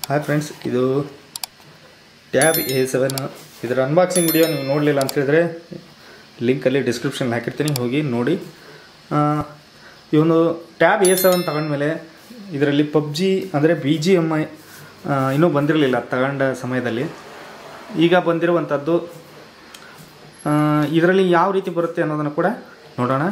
Hi friends ಇದು tab A seven ಇದರ unboxing video ನೀವು ನೋಡಲಿಲ್ಲ ಅಂತ ಹೇಳಿದ್ರೆ ಲಿಂಕಲ್ಲಿ ಡಿಸ್ಕ್ರಿಪ್ಷನ್ ಹಾಕಿರ್ತೀನಿ ಹೋಗಿ ನೋಡಿ ಆ, ಈ ಒಂದು ಟ್ಯಾಬ್ ಎ ಸೆವೆನ್ ತಗೊಂಡ್ಮೇಲೆ ಇದರಲ್ಲಿ ಪಬ್ಜಿ ಅಂದರೆ ಬಿ ಜಿ ಎಮ್ ಐ ಇನ್ನೂ ಬಂದಿರಲಿಲ್ಲ ತಗೊಂಡ ಸಮಯದಲ್ಲಿ ಈಗ ಬಂದಿರುವಂಥದ್ದು ಇದರಲ್ಲಿ ಯಾವ ರೀತಿ ಬರುತ್ತೆ ಅನ್ನೋದನ್ನು ಕೂಡ ನೋಡೋಣ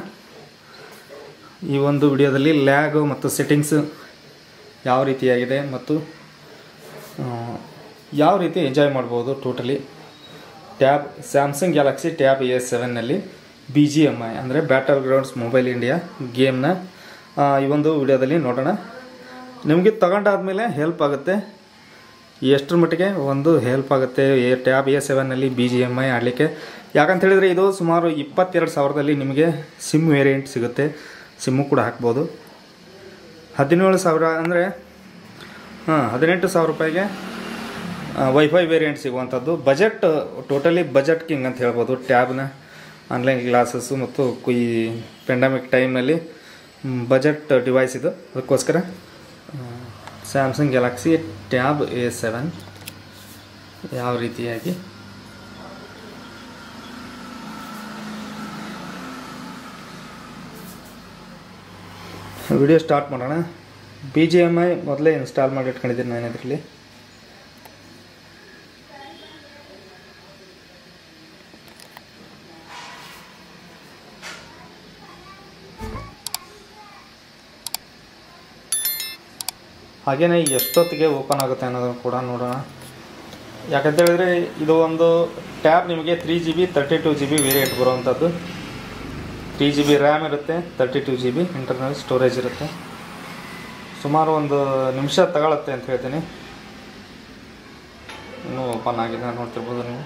ಈ ಒಂದು ವಿಡಿಯೋದಲ್ಲಿ ಲ್ಯಾಗು ಮತ್ತು ಸೆಟ್ಟಿಂಗ್ಸ್ ಯಾವ ರೀತಿಯಾಗಿದೆ ಮತ್ತು ಆ, ಯಾವ ರೀತಿ ಎಂಜಾಯ್ ಮಾಡ್ಬೋದು totally tab Samsung Galaxy tab A ಸೆವೆನ್ನಲ್ಲಿ ಬಿ ಜಿ ಎಮ್ ಐ ಅಂದರೆ ಬ್ಯಾಟಲ್ ಗ್ರೌಂಡ್ಸ್ ಮೊಬೈಲ್ ಇಂಡಿಯಾ ಗೇಮ್ನ ಆ, ಈ ಒಂದು ವಿಡಿಯೋದಲ್ಲಿ ನೋಡೋಣ ನಿಮಗೆ ತಗೊಂಡಾದ್ಮೇಲೆ ಹೆಲ್ಪ್ ಆಗುತ್ತೆ ಎಷ್ಟರ ಮಟ್ಟಿಗೆ ಒಂದು ಹೆಲ್ಪ್ ಆಗುತ್ತೆ ಎ ಟ್ಯಾಬ್ ಎ ಸೆವೆನ್ನಲ್ಲಿ ಬಿ ಜಿ ಎಮ್ ಐ ಆಡಲಿಕ್ಕೆ ಯಾಕಂತ ಹೇಳಿದರೆ ಇದು ಸುಮಾರು ಇಪ್ಪತ್ತೆರಡು ಸಾವಿರದಲ್ಲಿ ನಿಮಗೆ ಸಿಮ್ ವೇರಿಯಂಟ್ ಸಿಗುತ್ತೆ ಸಿಮ್ಮು ಕೂಡ ಹಾಕ್ಬೋದು ಹದಿನೇಳು ಸಾವಿರ ಅಂದರೆ ಹಾಂ ಹದಿನೆಂಟು ಸಾವಿರ ರೂಪಾಯಿಗೆ ವೈಫೈ ವೇರಿಯಂಟ್ ಸಿಗುವಂಥದ್ದು ಬಜೆಟ್ ಟೋಟಲಿ ಬಜೆಟ್ ಕಿಂಗ್ ಅಂತ ಹೇಳ್ಬೋದು ಟ್ಯಾಬ್ನ ಆನ್ಲೈನ್ ಕ್ಲಾಸಸ್ಸು ಮತ್ತು ಕು- ಈ ಪೆಂಡಮಿಕ್ ಟೈಮ್ನಲ್ಲಿ ಬಜೆಟ್ ಡಿವೈಸ್ ಇದು ಅದಕ್ಕೋಸ್ಕರ Samsung Galaxy tab A seven ಯಾವ ರೀತಿಯಾಗಿ ವಿಡಿಯೋ ಸ್ಟಾರ್ಟ್ ಮಾಡೋಣ ಬಿ ಜಿ ಎಮ್ ಐ ಮೊದಲೇ ಇನ್ಸ್ಟಾಲ್ ಮಾಡಿ ಇಟ್ಕೊಂಡಿದ್ದೀನಿ ನಾನು ಇದರಲ್ಲಿ ಹಾಗೇನೆ ಎಷ್ಟೊತ್ತಿಗೆ ಓಪನ್ ಆಗುತ್ತೆ ಅನ್ನೋದನ್ನು ಕೂಡ ನೋಡೋಣ ಯಾಕಂತ ಹೇಳಿದ್ರೆ ಇದು ಒಂದು ಟ್ಯಾಬ್ ನಿಮಗೆ three G B thirty two G B variant ಬರುವಂಥದ್ದು ತ್ರೀ ಜಿ ಬಿ ರ್ಯಾಮ್ ಇರುತ್ತೆ thirty two G B internal storage ಇರುತ್ತೆ ಸುಮಾರು ಒಂದು ನಿಮಿಷ ತಗೊಳುತ್ತೆ ಅಂತ ಹೇಳ್ತೀನಿ ಇನ್ನೂ ಓಪನ್ ಆಗಿದೆ ನೋಡ್ತಿರ್ಬೋದು ನೀವು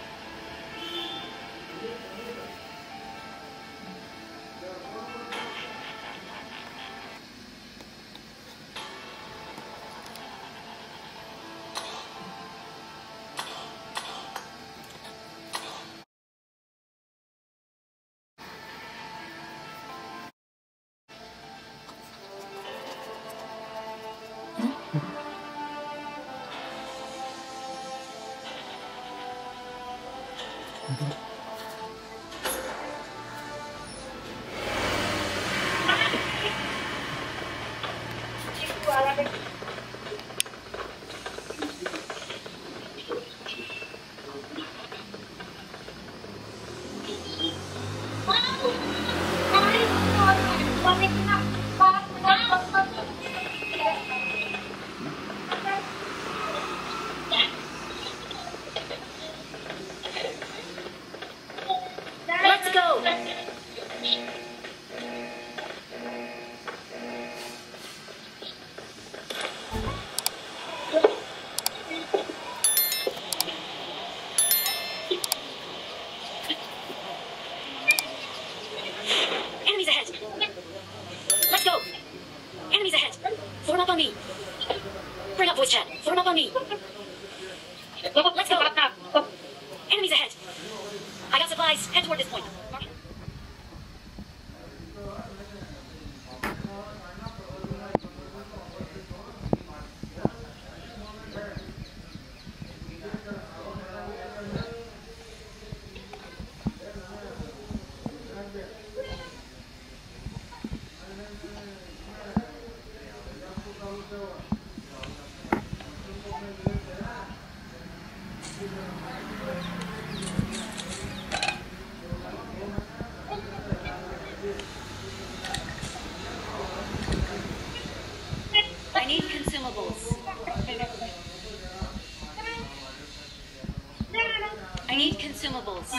Let's go. Enemies ahead. Let's go. Enemies ahead. Form up on me. Bring up voice chat. Form up on me. Let's go. Enemies ahead. I got supplies. Head toward this point. I need consumables. I need consumables.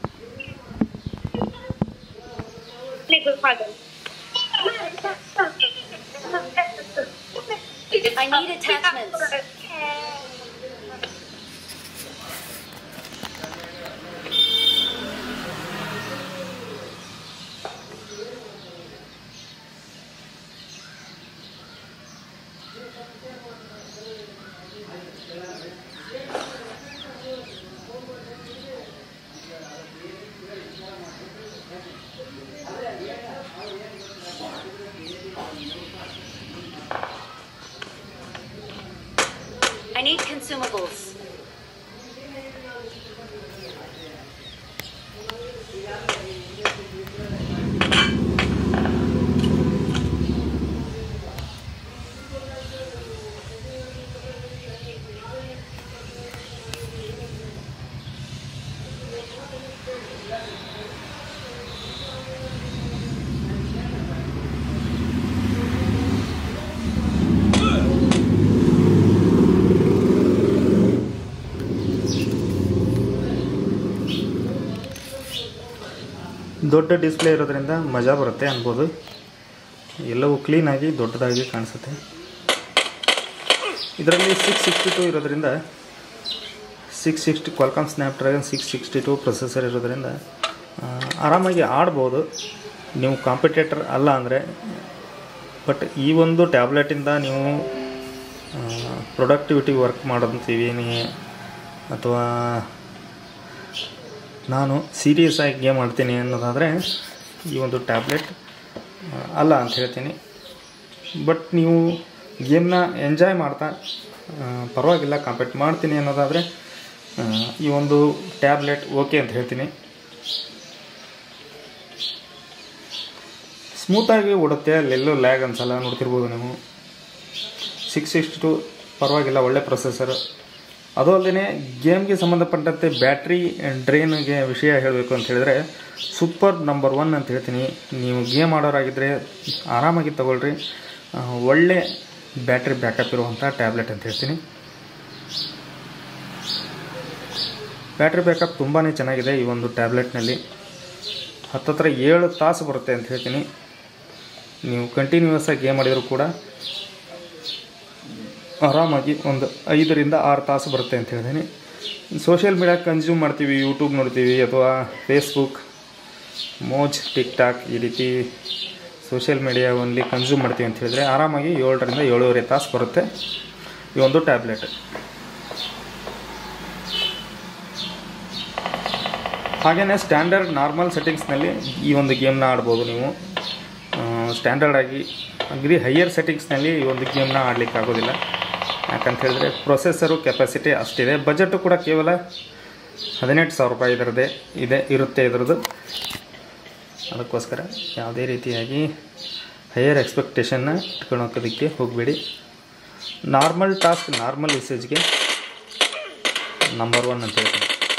Nigga, pardon. I need attachments. I need consumables. ದೊಡ್ಡ display ಇರೋದ್ರಿಂದ ಮಜಾ ಬರುತ್ತೆ ಅನ್ಬೋದು ಎಲ್ಲವೂ ಕ್ಲೀನಾಗಿ ದೊಡ್ಡದಾಗಿ ಕಾಣಿಸುತ್ತೆ ಇದರಲ್ಲಿ ಸಿಕ್ಸ್ ಸಿಕ್ಸ್ಟಿ ಟು ಇರೋದ್ರಿಂದ six sixty Qualcomm Snapdragon six sixty two processor ಇರೋದ್ರಿಂದ ಆ, ಆರಾಮಾಗಿ ಆಡ್ಬೋದು ನೀವು ಕಾಂಪಿಟೇಟರ್ ಅಲ್ಲ ಅಂದರೆ ಬಟ್ ಈ ಒಂದು ಟ್ಯಾಬ್ಲೆಟಿಂದ ನೀವು ಪ್ರೊಡಕ್ಟಿವಿಟಿ ವರ್ಕ್ ಮಾಡೋದಂತೀವಿ ನೀ ಅಥವಾ ನಾನು ಸೀರಿಯಸ್ ಆಗಿ ಗೇಮ್ ಆಡ್ತೀನಿ ಅನ್ನೋದಾದರೆ ಈ ಒಂದು ಟ್ಯಾಬ್ಲೆಟ್ ಆ, ಅಲ್ಲ ಅಂತ ಹೇಳ್ತೀನಿ ಬಟ್ ನೀವು ಗೇಮ್ನ ಎಂಜಾಯ್ ಮಾಡ್ತಾ ಆ, ಪರವಾಗಿಲ್ಲ ಕಾಂಪೀಟ್ ಮಾಡ್ತೀನಿ ಅನ್ನೋದಾದರೆ ಆ, ಈ ಒಂದು ಟ್ಯಾಬ್ಲೆಟ್ ಓಕೆ ಅಂತ ಹೇಳ್ತೀನಿ ಸ್ಮೂತಾಗಿ ಓಡುತ್ತೆ ಅಲ್ಲೆಲ್ಲೂ ಲ್ಯಾಗ್ ಅನ್ಸಲ್ಲ ನೋಡ್ತಿರ್ಬೋದು ನೀವು ಸಿಕ್ಸ್ ಸಿಕ್ಸ್ಟಿ ಟು ಪರವಾಗಿಲ್ಲ ಒಳ್ಳೆ ಪ್ರೊಸೆಸರ್ ಅದು ಅಲ್ಲದೆ ಗೇಮ್ಗೆ ಸಂಬಂಧಪಟ್ಟಂತೆ ಬ್ಯಾಟ್ರಿ ಡ್ರೈನ್ಗೆ ವಿಷಯ ಹೇಳಬೇಕು ಅಂತ ಹೇಳಿದ್ರೆ ಸೂಪರ್ ನಂಬರ್ ಒನ್ ಅಂತ ಹೇಳ್ತೀನಿ ನೀವು ಗೇಮ್ ಆಡೋರಾಗಿದ್ದರೆ ಆರಾಮಾಗಿ ತಗೊಳ್ರಿ ಆ, ಒಳ್ಳೆ ಬ್ಯಾಟ್ರಿ ಬ್ಯಾಕಪ್ ಇರುವಂಥ ಟ್ಯಾಬ್ಲೆಟ್ ಅಂತ ಹೇಳ್ತೀನಿ ಬ್ಯಾಟ್ರಿ ಬ್ಯಾಕಪ್ ತುಂಬಾ ಚೆನ್ನಾಗಿದೆ ಈ ಒಂದು ಟ್ಯಾಬ್ಲೆಟ್ನಲ್ಲಿ ಹತ್ತತ್ರ ಏಳು ತಾಸು ಬರುತ್ತೆ ಅಂತ ಹೇಳ್ತೀನಿ ನೀವು ಕಂಟಿನ್ಯೂಸ್ ಆಗಿ ಗೇಮ್ ಆಡಿದರೂ ಕೂಡ ಆರಾಮಾಗಿ ಒಂದು ಐದರಿಂದ ಆರು ತಾಸು ಬರುತ್ತೆ ಅಂತ ಹೇಳ್ತೀನಿ ಸೋಷಿಯಲ್ ಮೀಡಿಯಾ ಕನ್ಸ್ಯೂಮ್ ಮಾಡ್ತೀವಿ ಯೂಟ್ಯೂಬ್ ನೋಡ್ತೀವಿ ಅಥವಾ ಫೇಸ್ಬುಕ್ ಮೋಜ್ ಟಿಕ್ ಟಾಕ್ ಈ ರೀತಿ ಸೋಷಿಯಲ್ ಮೀಡಿಯಾ ಓನ್ಲಿ ಕನ್ಸ್ಯೂಮ್ ಮಾಡ್ತೀವಿ ಅಂತ ಹೇಳಿದ್ರೆ ಆರಾಮಾಗಿ ಏಳರಿಂದ ಏಳೂವರೆ ತಾಸು ಬರುತ್ತೆ ಈ ಒಂದು ಟ್ಯಾಬ್ಲೆಟ್ ಹಾಗೆಯೇ ಸ್ಟ್ಯಾಂಡರ್ಡ್ ನಾರ್ಮಲ್ ಸೆಟ್ಟಿಂಗ್ಸ್ನಲ್ಲಿ ಈ ಒಂದು ಗೇಮ್ನ ಆಡ್ಬೋದು ನೀವು ಸ್ಟ್ಯಾಂಡರ್ಡ್ ಆಗಿ ಅಗ್ರಿ ಹೈಯರ್ ಸೆಟ್ಟಿಂಗ್ಸ್ನಲ್ಲಿ ಈ ಒಂದು ಗೇಮ್ನ ಆಡ್ಲಿಕ್ಕೆ ಆಗೋದಿಲ್ಲ ಯಾಕಂತ ಹೇಳಿದ್ರೆ ಪ್ರೊಸೆಸರು ಕೆಪಾಸಿಟಿ ಅಷ್ಟಿದೆ ಬಜೆಟು ಕೂಡ ಕೇವಲ ಹದಿನೆಂಟು ಸಾವಿರ ರೂಪಾಯಿ ಇದರದೇ ಇದೆ ಇರುತ್ತೆ ಇದರದ್ದು ಅದಕ್ಕೋಸ್ಕರ ಯಾವುದೇ ರೀತಿಯಾಗಿ ಹೈಯರ್ ಎಕ್ಸ್ಪೆಕ್ಟೇಷನ್ನ ಇಟ್ಕೊಳೋಕೋದಕ್ಕೆ ಹೋಗಬೇಡಿ ನಾರ್ಮಲ್ ಟಾಸ್ಕ್ ನಾರ್ಮಲ್ ಯೂಸೇಜ್ಗೆ ನಂಬರ್ ಒನ್ ಅಂತ ಹೇಳ್ತೀನಿ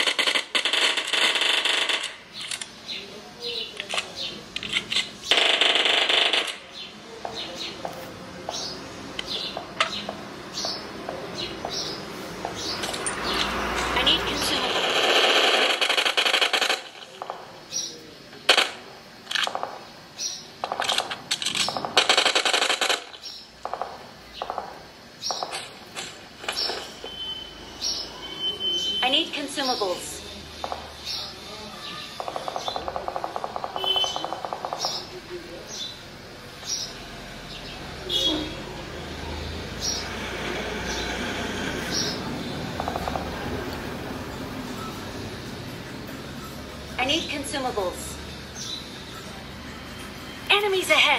I need consumables. I need consumables. I need consumables. Enemies ahead!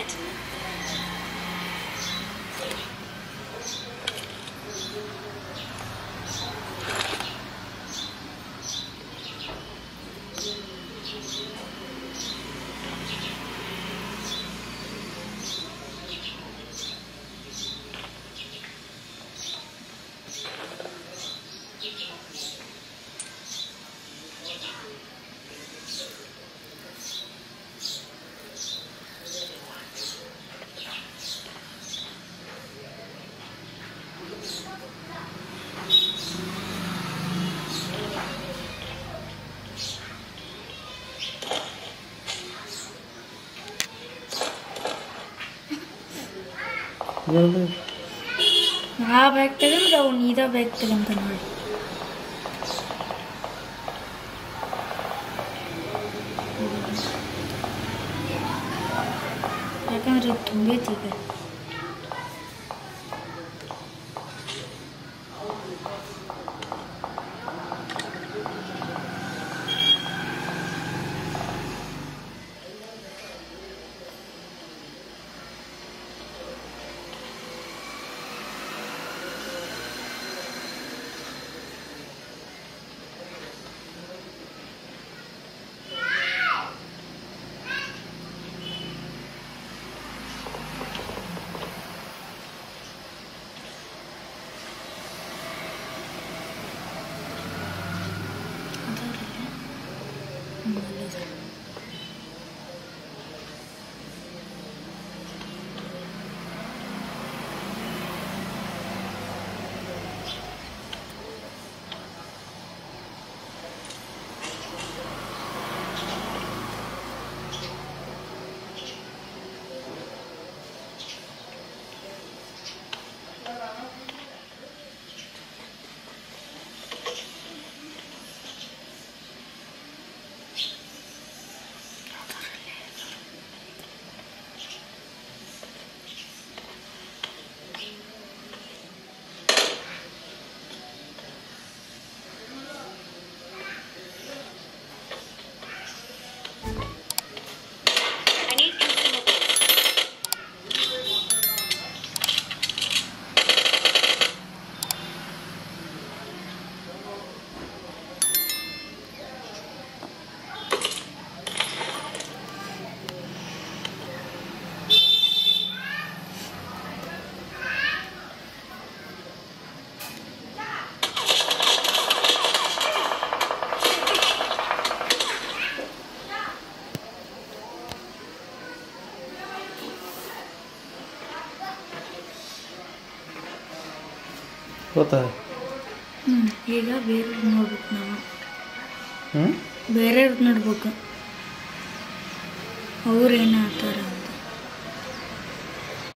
ಆ ಬ್ಯಾಗ್ ತಗೊಂಡ್ರೆ ಅವ್ನು ಇದ ಬ್ಯಾಗ್ ತಗೊಂತ ನೋಡಿ ಯಾಕಂದ್ರೆ ಇದು ತುಂಬೈತಿ ಈಗ I need consumables. ಗೊತ್ತಾ ಹ್ಞೂ ಈಗ ಬೇರೆ ನೋಡ್ಬೇಕು ನಾವು ಹ್ಞೂ ಬೇರೆ ನೋಡ್ಬೇಕು ಅವ್ರು ಏನು ಆಡ್ತಾರ